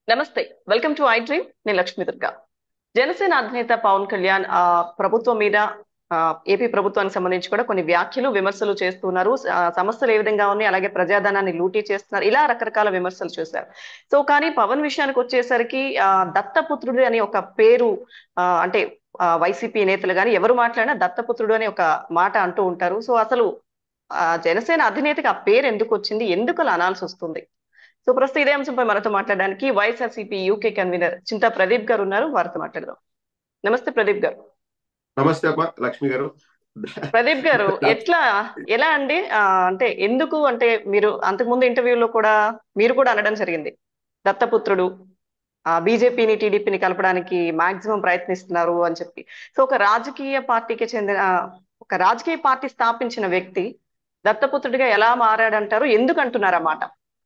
నమస్తే welcome to I dream నేను లక్ష్మీ దుర్గా జనసేన అధినేత పవన్ కళ్యాణ్ ఆ ప్రభుత్వం మీద ఆ, ఏపీ ప్రభుత్వానికి సంబంధించి కూడా కొన్ని వ్యాఖ్యలు విమర్శలు చేస్తున్నారు ఆ, సమస్యలు ఏ విధంగా ఉన్నాయి అలాగే ప్రజాధనాన్ని లూటీ చేస్తున్నారు ఇలా రకరకాల విమర్శలు చేశారు సో కానీ పవన్ విషయానికి వచ్చేసరికి ఆ, దత్తపుత్రుడు అనే ఒక పేరు ఆ, అంటే ఆ, వైసీపీ నేతలు కానీ ఎవరు మాట్లాడినా దత్తపుత్రుడు అనే ఒక మాట అంటూ ఉంటారు సో అసలు ఆ, జనసేన అధినేతకి ఆ పేరు ఎందుకు వచ్చింది ఎందుకు అలా అనాల్సి వస్తుంది సో ప్రస్తుతం ఇదే అంశంపై మనతో మాట్లాడడానికి YSRCP UK convener Chinta Pradeep garu ఉన్నారు వారితో మాట్లాడదాం నమస్తే ప్రదీప్ గారు నమస్తే అమ్మా లక్ష్మి గారు ప్రదీప్ గారు ఎట్లా ఎలా అండి ఆ, అంటే ఎందుకు అంటే మీరు అంతకుముందు ఇంటర్వ్యూలో కూడా మీరు కూడా అనడం జరిగింది దత్తపుత్రుడు ఆ బీజేపీని టీడీపీని కలపడానికి మాక్సిమం ప్రయత్నిస్తున్నారు అని చెప్పి సో ఒక రాజకీయ పార్టీకి చెందిన ఒక రాజకీయ పార్టీ స్థాపించిన వ్యక్తి దత్తపుత్రుడిగా ఎలా మారాడంటారు ఎందుకు అంటున్నారు ఆ మాట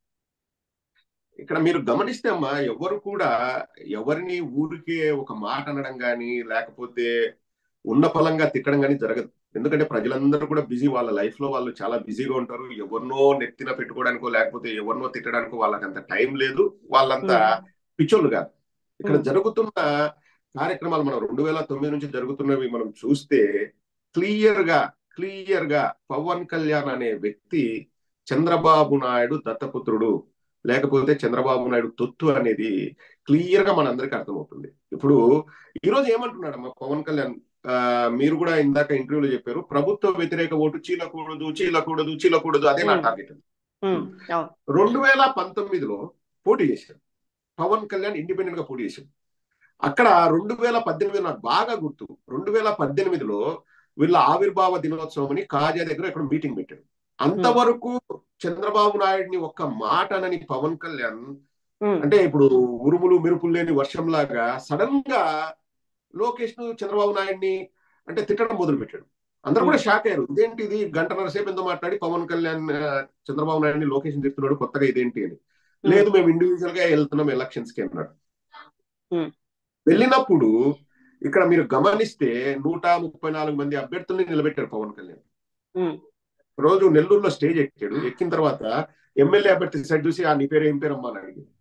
ఇక్కడ మీరు గమనిస్తే అమ్మా ఎవరు కూడా ఎవరిని ఊరికే ఒక మాట అనడం కానీ లేకపోతే ఉన్న ఫలంగా తిట్టడం కానీ జరగదు ఎందుకంటే ప్రజలందరూ కూడా బిజీ వాళ్ళ లైఫ్ లో వాళ్ళు చాలా బిజీగా ఉంటారు ఎవరినో నెత్తిన పెట్టుకోవడానికో లేకపోతే ఎవరినో తిట్టడానికో వాళ్ళకి అంత టైం లేదు వాళ్ళంతా పిచ్చోళ్ళు కాదు ఇక్కడ Hmm. జరుగుతున్న కార్యక్రమాలు మనం రెండు వేల తొమ్మిది నుంచి జరుగుతున్నవి మనం చూస్తే క్లియర్ గా క్లియర్ గా పవన్ కళ్యాణ్ అనే వ్యక్తి చంద్రబాబు నాయుడు దత్తపుత్రుడు లేకపోతే చంద్రబాబు నాయుడు తొత్తు అనేది క్లియర్ గా మనందరికీ అర్థమవుతుంది ఇప్పుడు ఈ రోజు ఏమంటున్నాడమ్మా పవన్ కళ్యాణ్ ఆ, మీరు కూడా ఇందాక ఇంటర్వ్యూలో చెప్పారు ప్రభుత్వ వ్యతిరేక ఓటు చీలకూడదు చీలకూడదు చీలకూడదు అదే నా Hmm. టార్గెట్ ఉమ్, అవును రెండు వేల పంతొమ్మిదిలో పోటీ చేశారు పవన్ కళ్యాణ్ ఇండిపెండెంట్ గా పోటీ చేశారు అక్కడ రెండు వేల పద్దెనిమిది నాకు బాగా గుర్తు రెండు వేల పద్దెనిమిదిలో వీళ్ళ ఆవిర్భావ దినోత్సవం అని కాజా దగ్గర ఇక్కడ మీటింగ్ పెట్టారు అంతవరకు చంద్రబాబు నాయుడిని ఒక్క మాట అనని పవన్ కళ్యాణ్ ఉమ్, అంటే ఇప్పుడు ఉరుములు మెరుపులు లేని వర్షంలాగా సడన్ గా లోకేష్ ను చంద్రబాబు నాయుడిని అంటే తిట్టడం మొదలు పెట్టాడు అందరూ కూడా షాక్ అయ్యారు ఇదేంటి ఇది గంటన్నర సేపు ఎంతో మాట్లాడి పవన్ కళ్యాణ్ ఆ, చంద్రబాబు నాయుడిని లోకేష్ ని తిడుతున్నాడు కొత్తగా ఇదేంటి అని లేదు మేము ఇండివిజువల్ గా వెళ్తున్నాం ఎలక్షన్స్ కి అన్నాడు Hmm. వెళ్ళినప్పుడు ఇక్కడ మీరు గమనిస్తే నూట ముప్పై నాలుగు మంది అభ్యర్థుల్ని నిలబెట్టారు పవన్ కళ్యాణ్ ఉమ్, రోజు నెల్లూరులో స్టేజ్ ఎక్కాడు ఎక్కిన తర్వాత ఎమ్మెల్యే అభ్యర్థి సైడ్ చూసి ఆ నీ పేరు ఏం పేరు అమ్మా అని అడిగింది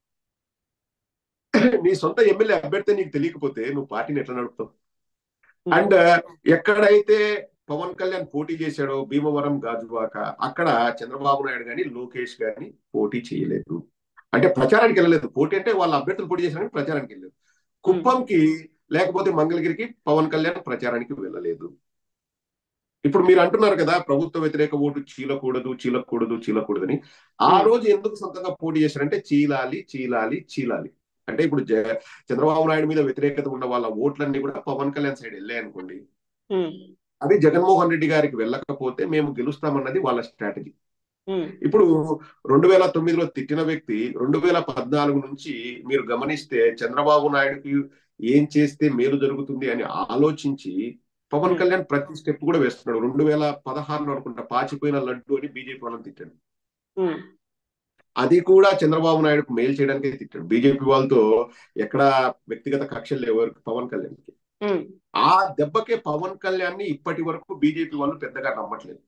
నీ సొంత ఎమ్మెల్యే అభ్యర్థి నీకు తెలియకపోతే నువ్వు పార్టీని ఎట్లా నడుపుతావు అండ్ ఎక్కడైతే పవన్ కళ్యాణ్ పోటీ చేశాడో భీమవరం గాజువాక అక్కడ చంద్రబాబు నాయుడు గాని లోకేష్ గాని పోటీ చేయలేదు అంటే ప్రచారానికి వెళ్ళలేదు పోటీ అంటే వాళ్ళ అభ్యర్థులు పోటీ చేశారని ప్రచారానికి వెళ్ళలేదు కుప్పంకి లేకపోతే మంగళగిరికి పవన్ కళ్యాణ్ ప్రచారానికి వెళ్ళలేదు ఇప్పుడు మీరు అంటున్నారు కదా ప్రభుత్వ వ్యతిరేక ఓటు చీలకూడదు చీలకూడదు చీలకూడదని ఆ Hmm. రోజు ఎందుకు సొంతంగా పోటీ చేశారంటే చీలాలి చీలాలి చీలాలి అంటే ఇప్పుడు జ- చంద్రబాబు నాయుడు మీద వ్యతిరేకత ఉన్న వాళ్ళ ఓట్లన్నీ కూడా పవన్ కళ్యాణ్ సైడ్ వెళ్ళాయి అనుకోండి ఉమ్, అది జగన్మోహన్ రెడ్డి గారికి వెళ్ళకపోతే మేము గెలుస్తామన్నది వాళ్ళ స్ట్రాటజీ ఉమ్, ఇప్పుడు రెండు వేల తొమ్మిదిలో తిట్టిన వ్యక్తి రెండు వేల పద్నాలుగు నుంచి మీరు గమనిస్తే చంద్రబాబు నాయుడుకి ఏం చేస్తే మేలు జరుగుతుంది అని ఆలోచించి పవన్ Hmm. కళ్యాణ్ ప్రతి స్టెప్ కూడా వేస్తున్నాడు రెండు వేల పదహారులో అనుకుంటా పాచిపోయిన లడ్డు అని బీజేపీ వాళ్ళని తిట్టాడు ఉమ్, అది కూడా చంద్రబాబు నాయుడుకు మేలు చేయడానికే తిట్టాడు బీజేపీ వాళ్ళతో ఎక్కడ వ్యక్తిగత కక్షలు లేవు పవన్ కళ్యాణ్కి ఉమ్, ఆ దెబ్బకే పవన్ కళ్యాణ్ ని ఇప్పటి వరకు బీజేపీ వాళ్ళు పెద్దగా నమ్మట్లేదు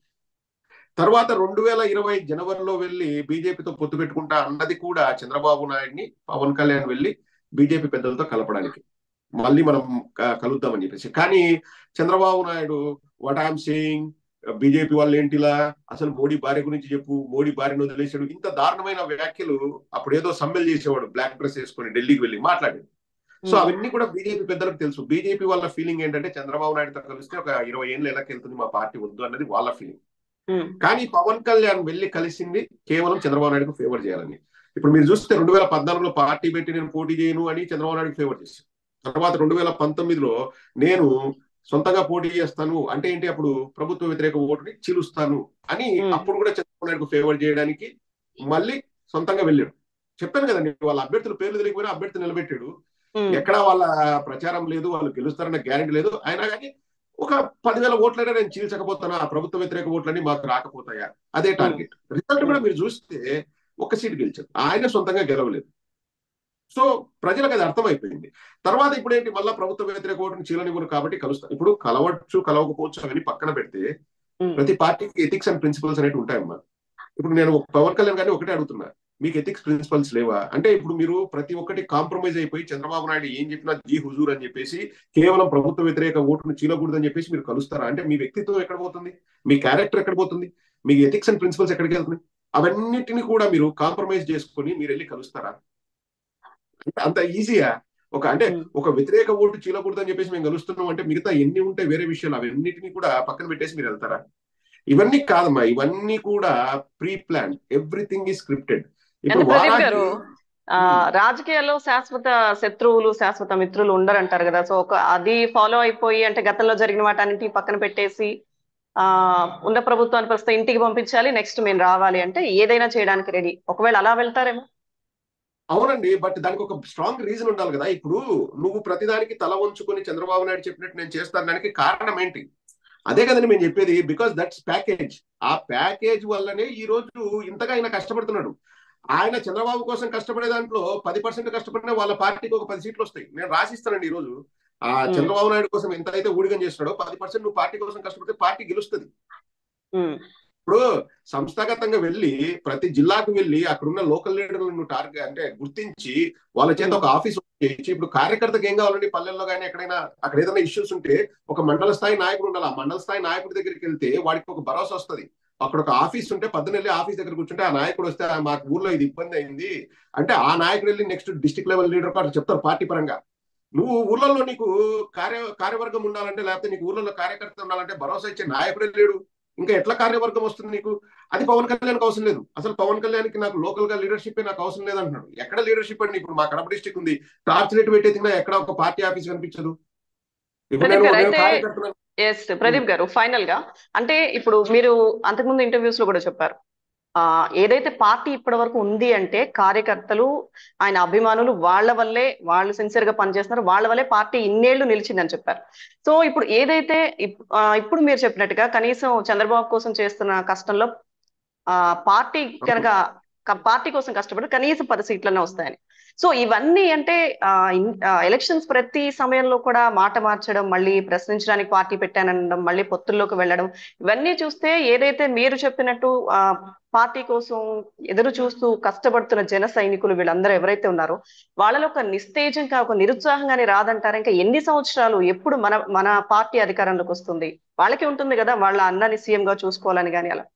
తర్వాత రెండు వేల ఇరవై జనవరిలో వెళ్ళి బీజేపీతో పొత్తు పెట్టుకుంటా అన్నది కూడా చంద్రబాబు నాయుడిని పవన్ కళ్యాణ్ వెళ్ళి బీజేపీ పెద్దలతో కలపడానికి మళ్ళీ మనం క- కలుద్దామని చెప్పేసి కానీ Chandrababu Naidu what I'm saying BJP వాళ్ళు ఏంటిలా అసలు మోడీ భార్య గురించి చెప్పు మోడీ భార్యను వదిలేశాడు ఇంత దారుణమైన వ్యాఖ్యలు అప్పుడు ఏదో సమ్మెలు చేసేవాడు బ్లాక్ డ్రెస్ వేసుకొని ఢిల్లీకి వెళ్ళి మాట్లాడాడు సో ఉమ్, అవన్నీ కూడా బీజేపీ పెద్దలకు తెలుసు బీజేపీ వాళ్ళ ఫీలింగ్ ఏంటంటే చంద్రబాబు నాయుడుతో కలిస్తే ఒక ఇరవై ఏళ్ళు ఎలా వెళ్తుంది మా పార్టీ వద్దు అన్నది వాళ్ళ ఫీలింగ్ ఉమ్, కానీ పవన్ కళ్యాణ్ వెళ్ళి కలిసింది కేవలం చంద్రబాబు నాయుడుకు ఫేవర్ చేయాలని ఇప్పుడు మీరు చూస్తే రెండు వేల పద్నాలుగులో పార్టీ పెట్టి నేను పోటీ చేయను అని చంద్రబాబు నాయుడుకు ఫేవర్ చేశాను తర్వాత రెండు వేల పంతొమ్మిదిలో నేను సొంతంగా పోటీ చేస్తాను అంటే ఏంటి అప్పుడు ప్రభుత్వ వ్యతిరేక ఓటుని చీలుస్తాను అని Hmm. అప్పుడు కూడా చంద్రబాబు నాయుడుకు ఫేవర్ చేయడానికి మళ్ళీ సొంతంగా వెళ్ళాడు చెప్పాను కదండి వాళ్ళ అభ్యర్థుల పేర్లు తెలియకపోయినా అభ్యర్థి నిలబెట్టాడు ఉమ్, ఎక్కడ వాళ్ళ ప్రచారం లేదు వాళ్ళు గెలుస్తారన్న గ్యారెంటీ లేదు అయినా కానీ ఒక పదివేల ఓట్లైనా నేను చీల్చకపోతానా ఆ ప్రభుత్వ వ్యతిరేక ఓట్లని మాకు రాకపోతాయా అదే టార్గెట్ రిజల్ట్ కూడా మీరు చూస్తే ఒక సీట్ గెలిచారు ఆయన సొంతంగా గెలవలేదు సో ప్రజలకు అది అర్థమైపోయింది తర్వాత ఇప్పుడు ఏంటి మళ్ళీ ప్రభుత్వ వ్యతిరేక ఓటుని చీలనివ్వను కాబట్టి కలుస్తారు ఇప్పుడు కలవచ్చు కలవకపోవచ్చు అవన్నీ పక్కన పెడితే ఉమ్, ప్రతి పార్టీకి ఎథిక్స్ అండ్ ప్రిన్సిపల్స్ అనేవి ఉంటాయమ్మా ఇప్పుడు నేను పవన్ కళ్యాణ్ గారిని ఒకటే అడుగుతున్నా మీకు ఎథిక్స్ ప్రిన్సిపల్స్ లేవా అంటే ఇప్పుడు మీరు ప్రతి ఒక్కటి కాంప్రమైజ్ అయిపోయి చంద్రబాబు నాయుడు ఏం చెప్పినా జీ హుజూర్ అని చెప్పేసి కేవలం ప్రభుత్వ వ్యతిరేక ఓటును చీలకూడదని చెప్పేసి మీరు కలుస్తారా అంటే మీ వ్యక్తిత్వం ఎక్కడ పోతుంది మీ క్యారెక్టర్ ఎక్కడ పోతుంది మీ ఎథిక్స్ అండ్ ప్రిన్సిపల్స్ ఎక్కడికి వెళ్తుంది అవన్నిటిని కూడా మీరు కాంప్రమైజ్ చేసుకొని మీరు వెళ్ళి కలుస్తారా అంటే అంత ఈజీయా ఒక అంటే ఒక వ్యతిరేక ఓటు చీలకూడదని చెప్పేసి మేము కలుస్తున్నాం అంటే మిగతా ఎన్ని ఉంటాయి వేరే విషయాలు అవన్నిటిని కూడా పక్కన పెట్టేసి మీరు వెళ్తారా ఇవన్నీ కాదమ్మా ఇవన్నీ కూడా ప్రీ ప్లాన్ ఎవ్రీథింగ్ ఈ స్క్రిప్టెడ్ ఇప్పుడు ప్రదీప్ గారు రాజకీయాల్లో శాశ్వత శత్రువులు శాశ్వత మిత్రులు ఉండరంటారు కదా సో ఒక అది ఫాలో అయిపోయి అంటే గతంలో జరిగిన వాటన్నింటినీ పక్కన పెట్టేసి ఆ ఉన్న ప్రభుత్వాన్ని ప్రస్తుతం ఇంటికి పంపించాలి నెక్స్ట్ మేము రావాలి అంటే ఏదైనా చేయడానికి రెడీ ఒకవేళ అలా వెళ్తారేమో అవునండి బట్ దానికి ఒక స్ట్రాంగ్ రీజన్ ఉండాలి కదా ఇప్పుడు నువ్వు ప్రతిదానికి తల వంచుకొని చంద్రబాబు నాయుడు చెప్పినట్టు నేను చేస్తాను దానికి కారణం ఏంటి అదే కదండి మేము చెప్పేది బికాస్ దట్స్ ప్యాకేజ్ ఆ ప్యాకేజ్ వల్లనే ఈ రోజు ఇంతగా ఆయన కష్టపడుతున్నాడు ఆయన చంద్రబాబు కోసం కష్టపడే దాంట్లో పది పర్సెంట్ కష్టపడినా వాళ్ళ పార్టీకి ఒక పది సీట్లు వస్తాయి నేను రాసిస్తానండి ఈ రోజు ఆ చంద్రబాబు నాయుడు కోసం ఎంత అయితే ఊడిగం చేస్తున్నాడో పది పర్సెంట్ నువ్వు పార్టీ కోసం కష్టపడితే పార్టీ గెలుస్తుంది ఇప్పుడు సంస్థాగతంగా వెళ్ళి ప్రతి జిల్లాకు వెళ్ళి అక్కడున్న లోకల్ లీడర్లను టార్గెట్ అంటే గుర్తించి వాళ్ళ చేత ఒక ఆఫీస్ చేయించి ఇప్పుడు కార్యకర్తకు ఏం కావాలండి పల్లెల్లో కానీ ఎక్కడైనా అక్కడ ఏదైనా ఇష్యూస్ ఉంటే ఒక మండల స్థాయి నాయకుడు ఉండాలి ఆ మండల స్థాయి నాయకుడి దగ్గరికి వెళ్తే వాడికి ఒక భరోసా వస్తుంది అక్కడ ఒక ఆఫీస్ ఉంటే పద్దెన వెళ్ళి ఆఫీస్ దగ్గర కూర్చుంటే ఆ నాయకుడు వస్తే మాకు ఊర్లో ఇది ఇబ్బంది అయింది అంటే ఆ నాయకుడు వెళ్ళి నెక్స్ట్ డిస్టిక్ లెవెల్ లీడర్ కూడా చెప్తారు పార్టీ పరంగా నువ్వు ఊర్లలో నీకు కార్య కార్యవర్గం ఉండాలంటే లేకపోతే నీకు ఊర్లలో కార్యకర్త ఉండాలంటే భరోసా ఇచ్చే నాయకుడే లేడు ఇంకా ఎట్లా కార్యవర్గం వస్తుంది నీకు అది పవన్ కళ్యాణ్కి అవసరం లేదు అసలు పవన్ కళ్యాణ్కి నాకు లోకల్ గా లీడర్షిప్ నాకు అవసరం లేదు అంటున్నాడు ఎక్కడ లీడర్షిప్ అండి ఇప్పుడు మా కడప డిస్టిక్ ఉంది టార్చ్ రేట్ పెట్టేది ఎక్కడ ఒక పార్టీ ఆఫీస్ కనిపించదు ఎస్ ప్రదీప్ గారు ఫైనల్ గా అంటే ఇప్పుడు మీరు అంతకుముందు ఇంటర్వ్యూస్ లో కూడా చెప్పారు ఆ ఏదైతే పార్టీ ఇప్పటి వరకు ఉంది అంటే కార్యకర్తలు ఆయన అభిమానులు వాళ్ళ వల్లే వాళ్ళు సిన్సియర్ గా పనిచేస్తున్నారు వాళ్ళ వల్లే పార్టీ ఇన్నేళ్లు నిలిచిందని చెప్పారు సో ఇప్పుడు ఏదైతే ఇప్పుడు మీరు చెప్పినట్టుగా కనీసం చంద్రబాబు కోసం చేస్తున్న కష్టంలో ఆ పార్టీ కనుక పార్టీ కోసం కష్టపడి కనీసం పది సీట్లనే వస్తాయని సో ఇవన్నీ అంటే ఎలక్షన్స్ ప్రతి సమయంలో కూడా మాట మార్చడం మళ్ళీ ప్రశ్నించడానికి పార్టీ పెట్టానడం మళ్ళీ పొత్తుల్లోకి వెళ్ళడం ఇవన్నీ చూస్తే ఏదైతే మీరు చెప్పినట్టు ఆ పార్టీ కోసం ఎదురు చూస్తూ కష్టపడుతున్న జన సైనికులు వీళ్ళందరూ ఎవరైతే ఉన్నారో వాళ్ళలో ఒక నిస్తేజంగా ఒక నిరుత్సాహంగానే రాదంటారా ఇంకా ఎన్ని సంవత్సరాలు ఎప్పుడు మన మన పార్టీ అధికారంలోకి వస్తుంది వాళ్ళకి ఉంటుంది కదా వాళ్ళ అన్నని సీఎం గా చూసుకోవాలని కానీ అలా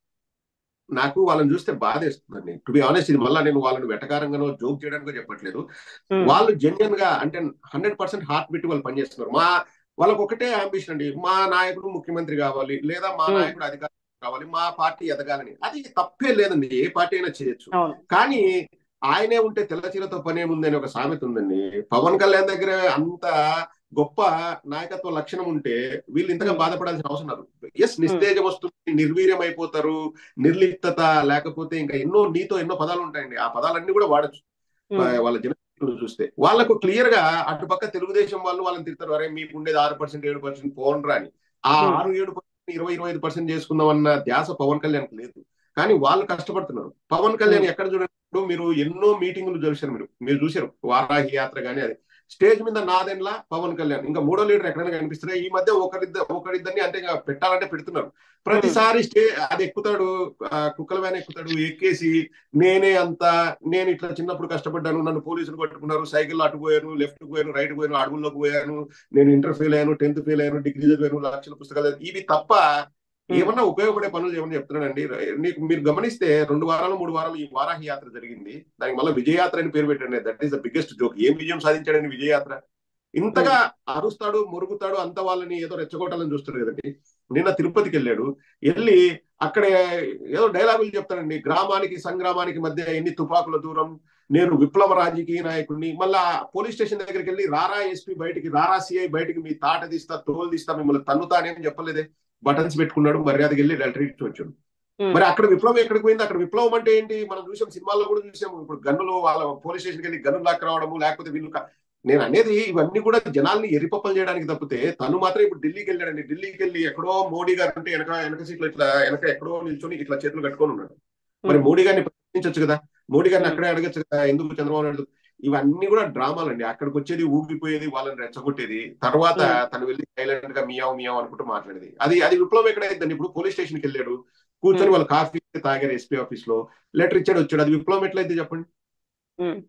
నాకు వాళ్ళని చూస్తే బాధేస్తుందండి టు బి ఆనెస్ట్ ఇది మళ్ళీ నేను వాళ్ళని వెటకారంగానో జోక్ చేయడానికి చెప్పట్లేదు వాళ్ళు జెన్యున్ గా అంటే హండ్రెడ్ పర్సెంట్ హార్ట్ పెట్టి వాళ్ళు పనిచేస్తున్నారు మా వాళ్ళకి ఒకటే అంబిషన్ అండి మా నాయకుడు ముఖ్యమంత్రి కావాలి లేదా మా నాయకుడు అధికారం కావాలి మా పార్టీ ఎదగాలని అది తప్పే లేదండి ఏ పార్టీ అయినా చేయొచ్చు కానీ ఆయనే ఉంటే తెల్ల చీరతో పని ఏముందని ఒక సామెత ఉందండి పవన్ కళ్యాణ్ దగ్గర అంత గొప్ప నాయకత్వ లక్షణం ఉంటే వీళ్ళు ఇంతగా బాధపడాల్సిన అవసరం లేదు ఎస్ నిస్తేజం వస్తుంది నిర్వీర్యం అయిపోతారు నిర్లిప్తత లేకపోతే ఇంకా ఎన్నో నీతో ఎన్నో పదాలు ఉంటాయండి ఆ పదాలన్నీ కూడా వాడచ్చు వాళ్ళ జన చూస్తే వాళ్ళకు క్లియర్ గా అటుపక్క తెలుగుదేశం వాళ్ళు వాళ్ళని తిడతారు అరే మీకు ఉండేది ఆరు పర్సెంట్ ఏడు పర్సెంట్ పోన్రా అని ఆ ఆరు ఏడు పర్సెంట్ ఇరవై ఇరవై ఐదు పర్సెంట్ చేసుకుందాం అన్న ధ్యాస పవన్ కళ్యాణ్ లేదు కానీ వాళ్ళు కష్టపడుతున్నారు పవన్ కళ్యాణ్ ఎక్కడ చూడండి మీరు ఎన్నో మీటింగులు చూశారు మీరు మీరు చూశారు వారాహి యాత్ర కానీ అది స్టేజ్ మీద నాదెండ్ల పవన్ కళ్యాణ్ ఇంకా మూడో లీడర్ ఎక్కడైనా కనిపిస్తున్నాయి ఈ మధ్య ఒకరిద్దరు ఒకరిద్దరిని అంటే పెట్టాలంటే పెడుతున్నారు ప్రతిసారి స్టే అది ఎక్కుతాడు కుక్కల వ్యాన్ ఎక్కుతాడు ఎక్కేసి నేనే అంత నేను ఇట్లా చిన్నప్పుడు కష్టపడ్డాను నన్ను పోలీసులు పట్టుకున్నారు సైకిల్ అటు పోయాను లెఫ్ట్ పోయాను రైట్ పోయాను అడవుల్లోకి పోయాను నేను ఇంటర్ ఫెయిల్ అయ్యాను టెన్త్ ఫెయిల్ అయ్యాను డిగ్రీ చదివాను లక్షల పుస్తకాలు ఇవి తప్ప ఏమన్నా ఉపయోగపడే పనులు ఏమన్నా చెప్తున్నానండి నీకు మీరు గమనిస్తే రెండు వారాలు మూడు వారాలు ఈ వారాహి యాత్ర జరిగింది దానికి మళ్ళీ విజయయాత్ర అని పేరు పెట్టండి that is the biggest joke ఏం విజయం సాధించాడని విజయయాత్ర ఇంతగా అరుస్తాడు మురుగుతాడు అంత వాళ్ళని ఏదో రెచ్చగొట్టాలని చూస్తాడు కదండి నిన్న తిరుపతికి వెళ్ళాడు వెళ్ళి అక్కడ ఏదో డైలాగులు చెప్తాడండి గ్రామానికి సంగ్రామానికి మధ్య ఎన్ని తుపాకుల దూరం నేను విప్లవ రాజకీయ నాయకుడిని మళ్ళా పోలీస్ స్టేషన్ దగ్గరికి వెళ్ళి రారా ఎస్పీ బయటికి రారా సిఐ బయటికి మీ తాట తీస్తా తోలు తీస్తా మిమ్మల్ని తన్నుతానేం చెప్పలేదే బటన్స్ పెట్టుకున్నాడు మర్యాదకి వెళ్ళి డల్టరీకి వచ్చాడు మరి అక్కడ విప్లవం ఎక్కడికి పోయింది అక్కడ విప్లవం అంటే ఏంటి మనం చూసాం సినిమాల్లో కూడా చూసాము ఇప్పుడు గన్నులు వాళ్ళ పోలీస్ స్టేషన్కి వెళ్ళి గన్నులు లాక్ రావడము లేకపోతే వీళ్ళు నేను అనేది ఇవన్నీ కూడా జనాల్ని ఎరిపప్పలు చేయడానికి తప్పితే తను మాత్రం ఇప్పుడు ఢిల్లీకి వెళ్ళాడండి ఢిల్లీకి వెళ్ళి ఎక్కడో మోడీ గారు అంటే వెనక వెనక సీట్లు ఇట్లా వెనక ఎక్కడో నిల్చొని ఇట్లా చేతులు కట్టుకొని ఉన్నాడు మరి మోడీ గారిని ప్రశ్నించవచ్చు కదా మోడీ గారిని అక్కడే అడగచ్చు కదా ఎందుకు చంద్రబాబు నాయుడు ఇవన్నీ కూడా డ్రామాలండి అక్కడికి వచ్చేది ఊగిపోయేది వాళ్ళని రెచ్చగొట్టేది తర్వాత తను వెళ్ళి సైలెంట్ గా మియావు మియావు అనుకుంటూ మాట్లాడేది అది అది విప్లవం ఎక్కడ అయిందండి ఇప్పుడు పోలీస్ స్టేషన్కి వెళ్ళాడు కూర్చొని వాళ్ళు కాఫీ తాగారు ఎస్పీ ఆఫీస్ లో లెటర్ ఇచ్చాడు వచ్చాడు అది విప్లవం ఎట్లయితే చెప్పండి ఉమ్,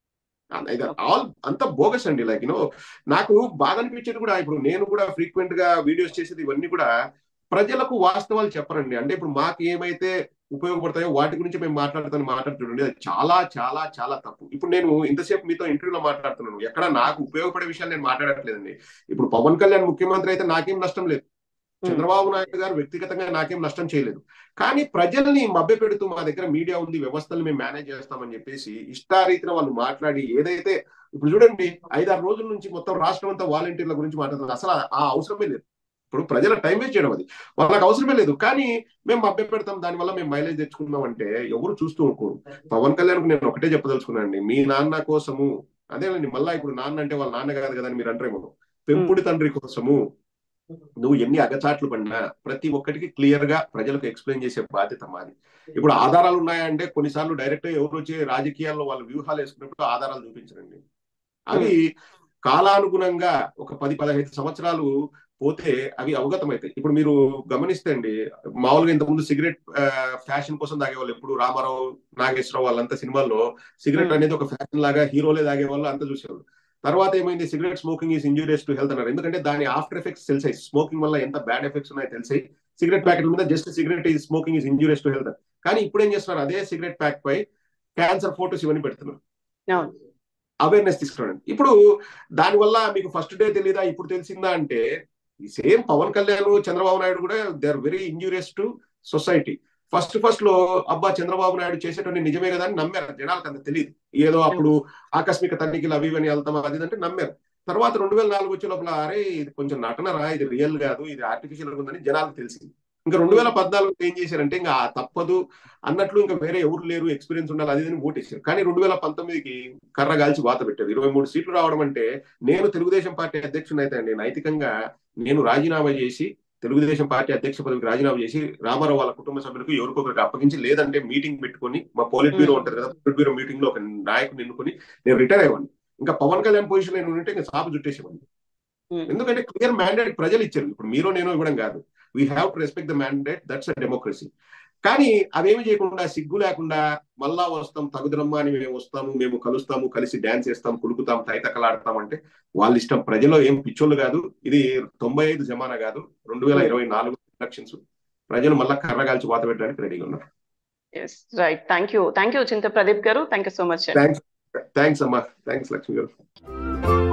ఆల్ అంత బోగస్ అండి లైక్ యూనో నాకు బాధ అనిపించేది కూడా ఇప్పుడు నేను కూడా ఫ్రీక్వెంట్ గా వీడియోస్ చేసేది ఇవన్నీ కూడా ప్రజలకు వాస్తవాలు చెప్పరండి అంటే ఇప్పుడు మాకు ఏమైతే ఉపయోగపడతాయో వాటి గురించి మేము మాట్లాడుతాను మాట్లాడుతుండే అది చాలా చాలా చాలా తప్పు ఇప్పుడు నేను ఇంతసేపు మీతో ఇంటర్వ్యూలో మాట్లాడుతున్నాను ఎక్కడ నాకు ఉపయోగపడే విషయాలు నేను మాట్లాడట్లేదండి ఇప్పుడు పవన్ కళ్యాణ్ ముఖ్యమంత్రి అయితే నాకేం నష్టం లేదు ఉమ్, చంద్రబాబు నాయుడు గారు వ్యక్తిగతంగా నాకేం నష్టం చేయలేదు కానీ ప్రజల్ని మభ్యపెడుతూ మా దగ్గర మీడియా ఉంది వ్యవస్థలు మేము మేనేజ్ చేస్తామని చెప్పేసి ఇష్టారీతిన వాళ్ళు మాట్లాడి ఏదైతే ఇప్పుడు చూడండి ఐదారు రోజుల నుంచి మొత్తం రాష్ట్రం అంతా వాలంటీర్ల గురించి మాట్లాడుతున్నారు అసలు ఆ అవసరమే లేదు ఇప్పుడు ప్రజల టైం వేస్ట్ చేయడం అది వాళ్ళకి అవసరమే లేదు కానీ మేము మభ్య పెడతాం దానివల్ల మేము మైలేజ్ తెచ్చుకుందాం అంటే ఎవరు చూస్తూ ఊరుకోరు పవన్ కళ్యాణ్ నేను ఒకటే చెప్పదలుచుకున్నానండి మీ నాన్న కోసము అదేనండి మళ్ళా ఇప్పుడు నాన్న అంటే వాళ్ళ నాన్న కాదు కదా అని మీరు అంటారేమో పెంపుడి తండ్రి కోసము నువ్వు ఎన్ని అగచాట్లు పడినా ప్రతి ఒక్కటికి క్లియర్ గా ప్రజలకు ఎక్స్ప్లెయిన్ చేసే బాధ్యత మాది ఇప్పుడు ఆధారాలు ఉన్నాయంటే కొన్నిసార్లు డైరెక్ట్ ఎవరు వచ్చి రాజకీయాల్లో వాళ్ళు వ్యూహాలు వేసుకున్నప్పుడు ఆధారాలు చూపించరండి అవి కాలానుగుణంగా ఒక పది పదహైదు సంవత్సరాలు పోతే అవి అవగతమవుతాయి ఇప్పుడు మీరు గమనిస్తే అండి మామూలుగా ఇంతకుముందు సిగరెట్ ఫ్యాషన్ కోసం తాగేవాళ్ళు ఎప్పుడు రామారావు నాగేశ్వరరావు వాళ్ళంతా సినిమాల్లో సిగరెట్ Hmm. అనేది ఒక ఫ్యాషన్ లాగా హీరోలే తాగేవాళ్ళు అంతా చూసేవాళ్ళు తర్వాత ఏమైంది cigarette smoking is injurious to health అన్నారు ఎందుకంటే దాని ఆఫ్టర్ ఎఫెక్ట్స్ తెలిసాయి స్మోకింగ్ వల్ల ఎంత బ్యాడ్ ఎఫెక్ట్స్ ఉన్నాయో తెలిసాయి సిగరెట్ ప్యాకెట్ మీద just cigarette is smoking is injurious to health కానీ ఇప్పుడు ఏం చేస్తున్నారు అదే సిగరెట్ ప్యాక్ పై క్యాన్సర్ ఫోటోస్ ఇవన్నీ పెడుతున్నారు అవును అవేర్నెస్ తీసుకురండి ఇప్పుడు దానివల్ల మీకు ఫస్ట్ డే తెలీదా ఇప్పుడు తెలిసిందా అంటే ఈ సేమ్ పవన్ కళ్యాణ్ చంద్రబాబు నాయుడు కూడా they are very injurious to society first first లో అబ్బా చంద్రబాబు నాయుడు చేసేటువంటి నిజమే కదా అని నమ్మారు జనాలకు అంత తెలియదు ఏదో అప్పుడు ఆకస్మిక తనిఖీలు అవి ఇవని వెళ్తాం అది ఇది అంటే నమ్మారు తర్వాత రెండు వేల నాలుగు వచ్చే లోపల అరే ఇది కొంచెం నటనరా ఇది రియల్ కాదు ఇది ఆర్టిఫిషియల్ ఉందని జనాలకు తెలిసింది ఇంకా రెండు వేల పద్నాలుగు ఏం చేశారంటే ఇంకా ఆ తప్పదు అన్నట్లు ఇంకా వేరే ఎవరు లేరు ఎక్స్పీరియన్స్ ఉండాలి అది ఇది ఓటేశారు కానీ రెండు వేల పంతొమ్మిదికి కర్ర గాల్చి వాత పెట్టారు ఇరవై మూడు సీట్లు రావడం అంటే నేను తెలుగుదేశం పార్టీ అధ్యక్షుని అయితే అండి నైతికంగా నేను రాజీనామా చేసి తెలుగుదేశం పార్టీ అధ్యక్ష పదవికి రాజీనామా చేసి రామారావు వాళ్ళ కుటుంబ సభ్యులకు ఎవరికొకరికి అప్పగించి లేదంటే మీటింగ్ పెట్టుకొని మా పోలిట్ బ్యూరో ఉంటుంది కదా పోలిట్ బ్యూరో మీటింగ్ లో ఒక నాయకుని ఎన్నుకొని నేను రిటైర్ అయ్యాను ఇంకా పవన్ కళ్యాణ్ పొజిషన్ నేను ఉంటే ఇంకా సాపు చుట్టేసేవాడిని ఉమ్, ఎందుకంటే క్లియర్ మ్యాండేట్ ప్రజలు ఇచ్చారు ఇప్పుడు మీరు నేను ఇవ్వడం కాదు we have to respect the mandate that's a democracy కానీ అవేమి చేయకుండా సిగ్గు లేకుండా మళ్ళా వస్తాం తగుదరమ్మా అని మేము వస్తాము మేము కలుస్తాము కలిసి డాన్స్ చేస్తాం కులుకుతాం తైతకలాడతాం అంటే వాళ్ళ ఇష్టం ప్రజలు ఏం పిచ్చోళ్ళు కాదు ఇది తొంభై ఐదు జమానా కాదు రెండు వేల ఇరవై నాలుగు ఎలక్షన్స్ ప్రజలు మళ్ళా కర్రగాల్చి వాత పెట్టడానికి రెడీగా ఉన్నారు yes right thank you thank you Chinta Pradeep garu thank you so much thanks thanks అమ్మా థ్యాంక్స్ లక్ష్మి గారు